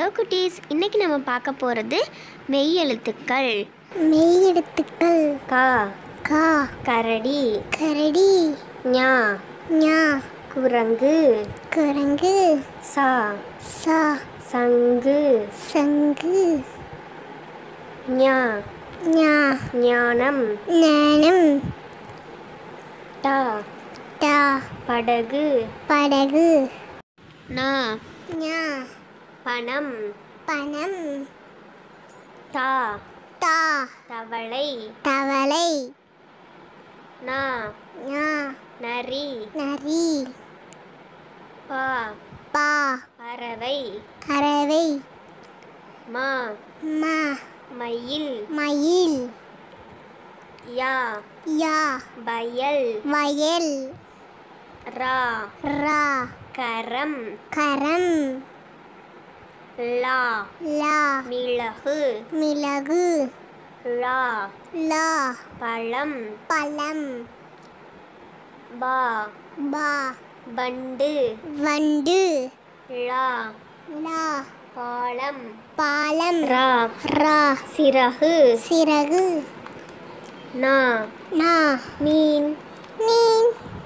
குட்டீஸ் இன்னைக்கு நம்ம பார்க்க போகிறது மெய் எழுத்துக்கள் மெய்யெழுத்துக்கள் கா கா கரடி கரடி ஞா ஞா குரங்கு குரங்கு சா சா சங்கு சங்கு ஞா ஞா ஞானம் ஞானம் டா டா படகு படகு நா ஞா பணம் பணம் தா தா தவளை தவளை நா ஞா நரி நரி பா பா பறவை கறவை மா மா மயில் மயில் யா யா வயல் வயல் ரா ரா கரம் கரம் லா லா மிளகு மிளகு லா லா பழம் பழம் பா பா பண்டு வண்டு லா லா பாலம் பாலம் ரா ரா சிறகு சிறகு நா நா மீன் மீன்